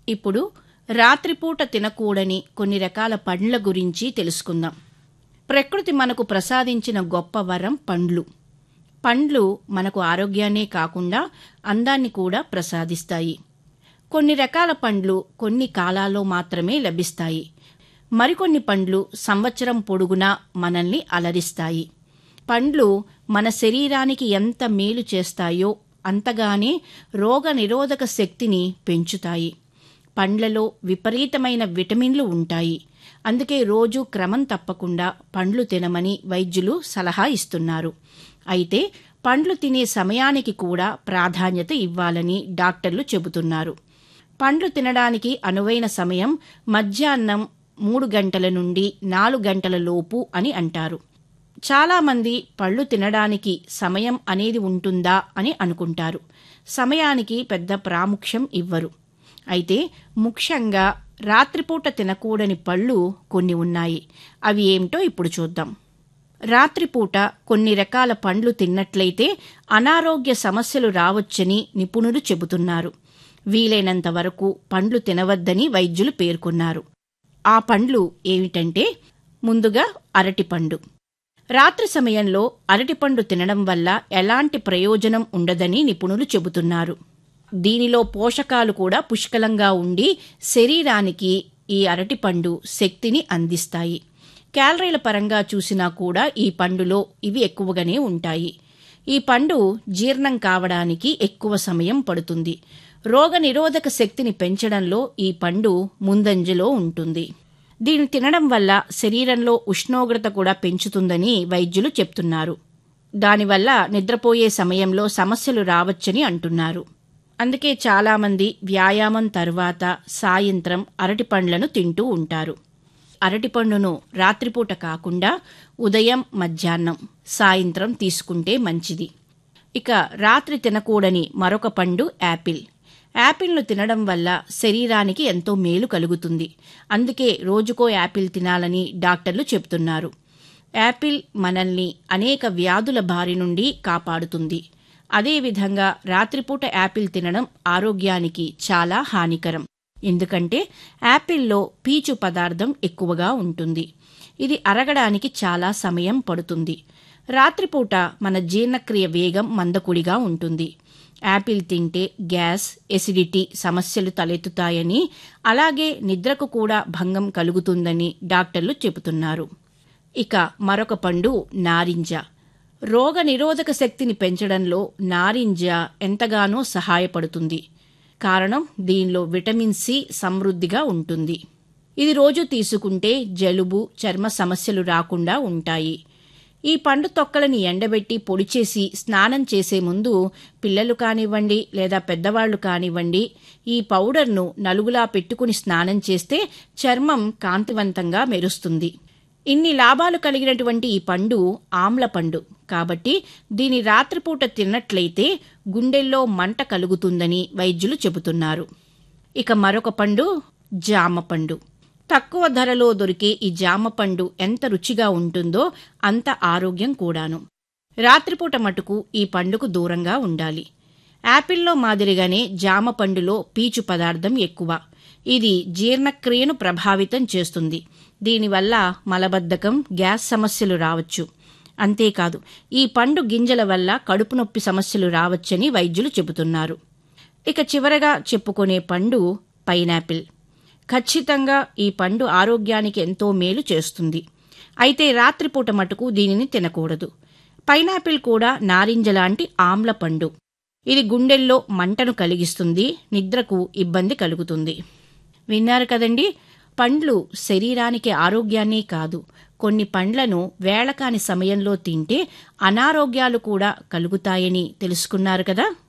ఇప్పుడు రాత్రిపూట తినకూడని కొన్ని రకాల పండ్ల గురించి తెలుసుకుందాం ప్రకృతి మనకు ప్రసాదించిన గొప్ప వరం పండ్లు పండ్లు మనకు ఆరోగ్యాన్నే కాకుండా అందాన్ని కూడా ప్రసాదిస్తాయి కొన్ని రకాల పండ్లు కొన్ని కాలాల్లో మాత్రమే లభిస్తాయి మరికొన్ని పండ్లు సంవత్సరం పొడుగునా మనల్ని అలరిస్తాయి పండ్లు మన శరీరానికి ఎంత మేలు చేస్తాయో అంతగానే రోగ నిరోధక శక్తిని పెంచుతాయి పండ్లలో విపరీతమైన విటమిన్లు ఉంటాయి అందుకే రోజు క్రమం తప్పకుండా పండ్లు తినమని వైద్యులు సలహా ఇస్తున్నారు అయితే పండ్లు తినే సమయానికి కూడా ప్రాధాన్యత ఇవ్వాలని డాక్టర్లు చెబుతున్నారు పండ్లు తినడానికి అనువైన సమయం మధ్యాహ్నం మూడు గంటల నుండి నాలుగు గంటల లోపు అని అంటారు చాలామంది పళ్ళు తినడానికి సమయం అనేది ఉంటుందా అని అనుకుంటారు సమయానికి పెద్ద ప్రాముఖ్యం ఇవ్వరు అయితే ముఖ్యంగా రాత్రిపూట తినకూడని పళ్ళు కొన్ని ఉన్నాయి అవి ఏమిటో ఇప్పుడు చూద్దాం రాత్రిపూట కొన్ని రకాల పండ్లు తిన్నట్లయితే అనారోగ్య సమస్యలు రావచ్చని నిపుణులు చెబుతున్నారు వీలైనంత వరకు పండ్లు తినవద్దని వైద్యులు పేర్కొన్నారు ఆ పండ్లు ఏమిటంటే ముందుగా అరటిపండు రాత్రి సమయంలో అరటిపండు తినడం వల్ల ఎలాంటి ప్రయోజనం ఉండదని నిపుణులు చెబుతున్నారు దీనిలో పోషకాలు కూడా పుష్కలంగా ఉండి శరీరానికి ఈ అరటిపండు శక్తిని అందిస్తాయి క్యాలరీల పరంగా చూసినా కూడా ఈ పండులో ఇవి ఎక్కువగానే ఉంటాయి ఈ పండు జీర్ణం కావడానికి ఎక్కువ సమయం పడుతుంది రోగ నిరోధక శక్తిని పెంచడంలో ఈ పండు ముందంజలో ఉంటుంది దీన్ని తినడం వల్ల శరీరంలో ఉష్ణోగ్రత కూడా పెంచుతుందని వైద్యులు చెప్తున్నారు దానివల్ల నిద్రపోయే సమయంలో సమస్యలు రావచ్చని అంటున్నారు అందుకే చాలామంది వ్యాయామం తర్వాత సాయంత్రం అరటిపండ్లను తింటూ ఉంటారు అరటిపండును రాత్రిపూట కాకుండా ఉదయం మధ్యాహ్నం సాయంత్రం తీసుకుంటే మంచిది ఇక రాత్రి తినకూడని మరొక పండు యాపిల్ యాపిల్ను తినడం వల్ల శరీరానికి ఎంతో మేలు కలుగుతుంది అందుకే రోజుకో యాపిల్ తినాలని డాక్టర్లు చెప్తున్నారు యాపిల్ మనల్ని అనేక వ్యాధుల బారి నుండి కాపాడుతుంది అదేవిధంగా రాత్రిపూట యాపిల్ తినడం ఆరోగ్యానికి చాలా హానికరం ఎందుకంటే యాపిల్లో పీచు పదార్థం ఎక్కువగా ఉంటుంది ఇది అరగడానికి చాలా సమయం పడుతుంది రాత్రిపూట మన జీర్ణక్రియ వేగం మందకుడిగా ఉంటుంది యాపిల్ తింటే గ్యాస్ ఎసిడిటీ సమస్యలు తలెత్తుతాయని అలాగే నిద్రకు కూడా భంగం కలుగుతుందని డాక్టర్లు చెబుతున్నారు ఇక మరొక పండు నారింజ రోగ నిరోధక శక్తిని పెంచడంలో నారింజ ఎంతగానో సహాయపడుతుంది కారణం దీనిలో విటమిన్ సి సమృద్ధిగా ఉంటుంది ఇది రోజు తీసుకుంటే జలుబు చర్మ సమస్యలు రాకుండా ఉంటాయి ఈ పండు తొక్కలని ఎండబెట్టి పొడి చేసి స్నానం చేసే ముందు పిల్లలు కానివ్వండి లేదా పెద్దవాళ్లు కానివ్వండి ఈ పౌడర్ను నలుగులా పెట్టుకుని స్నానం చేస్తే చర్మం కాంతివంతంగా మెరుస్తుంది ఇన్ని లాభాలు కలిగినటువంటి ఈ పండు ఆమ్ల పండు కాబట్టి దీని రాత్రిపూట తిన్నట్లయితే గుండెల్లో మంట కలుగుతుందని వైద్యులు చెబుతున్నారు ఇక మరొక పండు జామ పండు తక్కువ ధరలో దొరికే ఈ జామ పండు ఎంత రుచిగా ఉంటుందో అంత ఆరోగ్యం కూడాను రాత్రిపూట మటుకు ఈ పండుకు దూరంగా ఉండాలి యాపిల్లో మాదిరిగానే జామ పండులో పీచు పదార్థం ఎక్కువ ఇది జీర్ణక్రియను ప్రభావితం చేస్తుంది దీనివల్ల మలబద్ధకం గ్యాస్ సమస్యలు రావచ్చు అంతేకాదు ఈ పండు గింజల వల్ల కడుపు నొప్పి సమస్యలు రావచ్చని వైద్యులు చెబుతున్నారు ఇక చివరగా చెప్పుకునే పండు పైనాపిల్ ఖచ్చితంగా ఈ పండు ఆరోగ్యానికి ఎంతో మేలు చేస్తుంది అయితే రాత్రిపూట మటుకు దీనిని తినకూడదు పైనాపిల్ కూడా నారింజ లాంటి ఆమ్ల పండు ఇది గుండెల్లో మంటను కలిగిస్తుంది నిద్రకు ఇబ్బంది కలుగుతుంది విన్నారు కదండి పండ్లు శరీరానికి ఆరోగ్యాన్నే కాదు కొన్ని పండ్లను వేళకాని సమయంలో తింటే అనారోగ్యాలు కూడా కలుగుతాయని తెలుసుకున్నారు కదా